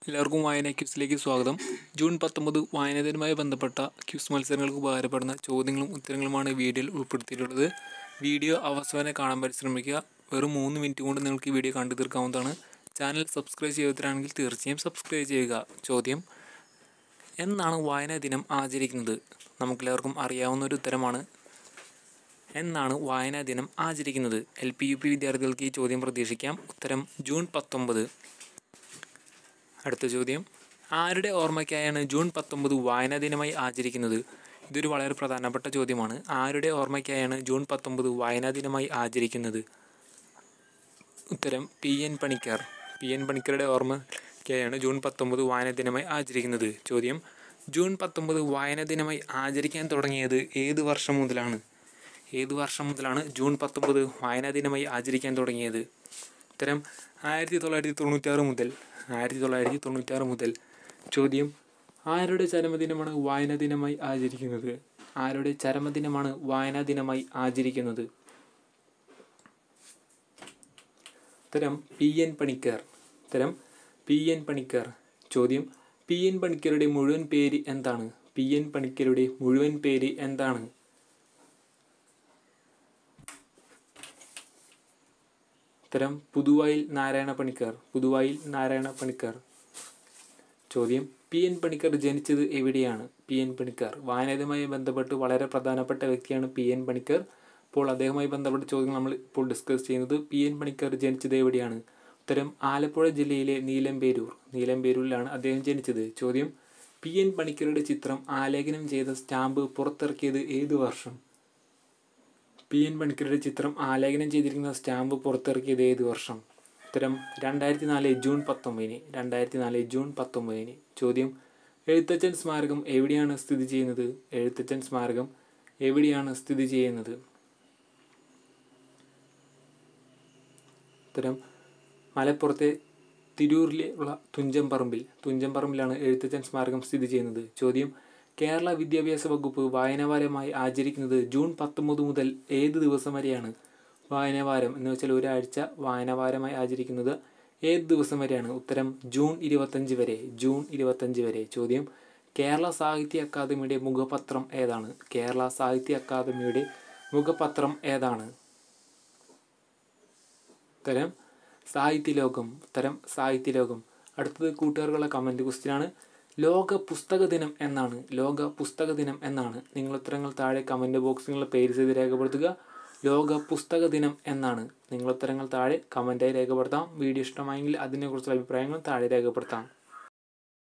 എല്ലാവർക്കും വായന ക്യൂസിലേക്ക് സ്വാഗതം ജൂൺ പത്തൊമ്പത് വായനാ ദിനവുമായി ബന്ധപ്പെട്ട ക്യൂസ് മത്സരങ്ങൾക്ക് ഉപകാരപ്പെടുന്ന ചോദ്യങ്ങളും ഉത്തരങ്ങളുമാണ് വീഡിയോയിൽ ഉൾപ്പെടുത്തിയിട്ടുള്ളത് വീഡിയോ അവസാനം കാണാൻ പരിശ്രമിക്കുക വെറും മൂന്ന് മിനിറ്റ് കൊണ്ട് നിങ്ങൾക്ക് ഈ വീഡിയോ കണ്ടു തീർക്കാവുന്നതാണ് ചാനൽ സബ്സ്ക്രൈബ് ചെയ്തിട്ടാണെങ്കിൽ തീർച്ചയായും സബ്സ്ക്രൈബ് ചെയ്യുക ചോദ്യം എന്നാണ് വായനാ ദിനം ആചരിക്കുന്നത് നമുക്കെല്ലാവർക്കും അറിയാവുന്ന ഒരു ഉത്തരമാണ് എന്നാണ് വായനാ ദിനം ആചരിക്കുന്നത് എൽ പി യു പി വിദ്യാർത്ഥികൾക്ക് ഈ ചോദ്യം പ്രതീക്ഷിക്കാം ഉത്തരം ജൂൺ പത്തൊമ്പത് അടുത്ത ചോദ്യം ആരുടെ ഓർമ്മയ്ക്കായാണ് ജൂൺ പത്തൊമ്പത് വായനാ ദിനമായി ആചരിക്കുന്നത് ഇതൊരു വളരെ പ്രധാനപ്പെട്ട ചോദ്യമാണ് ആരുടെ ഓർമ്മയ്ക്കായാണ് ജൂൺ പത്തൊമ്പത് വായനാ ദിനമായി ആചരിക്കുന്നത് ഉത്തരം P N Panicker P N പണിക്കരുടെ ഓർമ്മയ്ക്കായാണ് ജൂൺ പത്തൊമ്പത് വായനാ ദിനമായി ആചരിക്കുന്നത് ചോദ്യം ജൂൺ പത്തൊമ്പത് വായനാ ദിനമായി ആചരിക്കാൻ തുടങ്ങിയത് ഏത് വർഷം മുതലാണ് ഏത് വർഷം മുതലാണ് ജൂൺ പത്തൊമ്പത് വായനാ ദിനമായി ആചരിക്കാൻ തുടങ്ങിയത് ഉത്തരം ആയിരത്തി തൊള്ളായിരത്തി തൊണ്ണൂറ്റാറ് മുതൽ ആയിരത്തി തൊള്ളായിരത്തി തൊണ്ണൂറ്റാറ് മുതൽ ചോദ്യം ആരുടെ ചരമദിനമാണ് വായനാ ദിനമായി ആചരിക്കുന്നത് ആരുടെ ചരമദിനമാണ് വായനാ ദിനമായി ആചരിക്കുന്നത് ഉത്തരം പി എൻ പണിക്കർ ഉത്തരം പി എൻ പണിക്കർ ചോദ്യം പി എൻ പണിക്കരുടെ മുഴുവൻ പേര് എന്താണ് പി എൻ പണിക്കരുടെ മുഴുവൻ പേര് എന്താണ് ഉത്തരം പുതുവായിൽ നാരായണ പണിക്കർ പുതുവായിൽ നാരായണ പണിക്കർ ചോദ്യം പി എൻ പണിക്കർ ജനിച്ചത് എവിടെയാണ് പി എൻ പണിക്കർ വായനയുമായി ബന്ധപ്പെട്ട് വളരെ പ്രധാനപ്പെട്ട വ്യക്തിയാണ് പി എൻ പണിക്കർ അപ്പോൾ അദ്ദേഹവുമായി ബന്ധപ്പെട്ട ചോദ്യങ്ങൾ നമ്മൾ ഇപ്പോൾ ഡിസ്കസ് ചെയ്യുന്നത് പി എൻ പണിക്കർ ജനിച്ചത് എവിടെയാണ് ഉത്തരം ആലപ്പുഴ ജില്ലയിലെ നീലംപേരൂർ നീലംപേരൂരിലാണ് അദ്ദേഹം ജനിച്ചത് ചോദ്യം പി എൻ പണിക്കരുടെ ചിത്രം ആലേഖനം ചെയ്ത സ്റ്റാമ്പ് പുറത്തിറക്കിയത് ഏത് വർഷം പി എൻ പണിക്കരുടെ ചിത്രം ആലേഖനം ചെയ്തിരിക്കുന്ന സ്റ്റാമ്പ് പുറത്തിറക്കിയത് ഏത് വർഷം ഉത്തരം രണ്ടായിരത്തി നാല് ജൂൺ പത്തൊമ്പതിന് രണ്ടായിരത്തി നാല് ജൂൺ പത്തൊമ്പതിന് ചോദ്യം എഴുത്തച്ഛൻ സ്മാരകം എവിടെയാണ് സ്ഥിതി ചെയ്യുന്നത് എഴുത്തച്ഛൻ സ്മാരകം എവിടെയാണ് സ്ഥിതി ചെയ്യുന്നത് ഉത്തരം മലപ്പുറത്തെ തിരൂരിലെ ഉള്ള തുഞ്ചംപറമ്പിൽ തുഞ്ചംപറമ്പിലാണ് എഴുത്തച്ഛൻ സ്മാരകം സ്ഥിതി ചെയ്യുന്നത് ചോദ്യം കേരള വിദ്യാഭ്യാസ വകുപ്പ് വായനവാരമായി ആചരിക്കുന്നത് ജൂൺ പത്തൊമ്പത് മുതൽ ഏത് ദിവസം വരെയാണ് വായനവാരം എന്ന് വെച്ചാൽ ഒരാഴ്ച വായനവാരമായി ആചരിക്കുന്നത് ഏത് ദിവസം വരെയാണ് ഉത്തരം ജൂൺ ഇരുപത്തഞ്ച് വരെ ജൂൺ ഇരുപത്തഞ്ച് വരെ ചോദ്യം കേരള സാഹിത്യ അക്കാദമിയുടെ മുഖപത്രം ഏതാണ് കേരള സാഹിത്യ അക്കാദമിയുടെ മുഖപത്രം ഏതാണ് ഉത്തരം സാഹിത്യലോകം ഉത്തരം സാഹിത്യലോകം അടുത്തത് കൂട്ടുകാർക്കുള്ള കമൻറ്റ് ക്വസ്റ്റ്യനാണ് ലോക പുസ്തക ദിനം എന്നാണ് ലോക പുസ്തക ദിനം എന്നാണ് നിങ്ങൾ ഉത്തരങ്ങൾ താഴെ കമൻറ്റ് ബോക്സിൽ നിങ്ങളുടെ പേര് ചെയ്ത് രേഖപ്പെടുത്തുക ലോക പുസ്തക ദിനം എന്നാണ് നിങ്ങൾ ഉത്തരങ്ങൾ താഴെ കമൻറ്റായി രേഖപ്പെടുത്താം വീഡിയോ ഇഷ്ടമായെങ്കിൽ അതിനെക്കുറിച്ചുള്ള അഭിപ്രായങ്ങളും താഴെ രേഖപ്പെടുത്താം